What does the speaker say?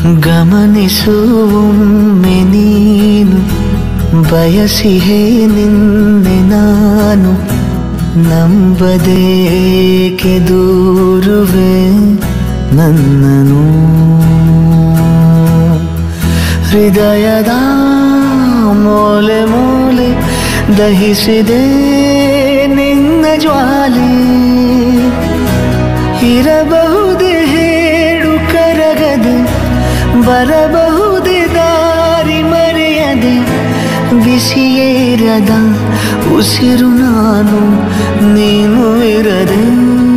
ಗಮನಿಸುವೊಮ್ಮೆ ನೀನು ಬಯಸಿಹೇ ನಿನ್ನೆ ನಾನು ನಂಬದೇಕೆ ದೂರುವೆ ನನ್ನನು ಹೃದಯದ ಮೂಲೆ ಮೂಲೆ ದಹಿಸಿದೆ ನಿನ್ನ ಜ್ವಾಲೆ ಇರಬಹುದೇ ಹೇಳು ಕರಗದೆ ಬರಬಹುದೇ ದಾರಿ ಮರೆಯದೆ ಬಿಸಿಯೇರದ ಉಸಿರು ನಾನು ನೀನು ಇರದೆ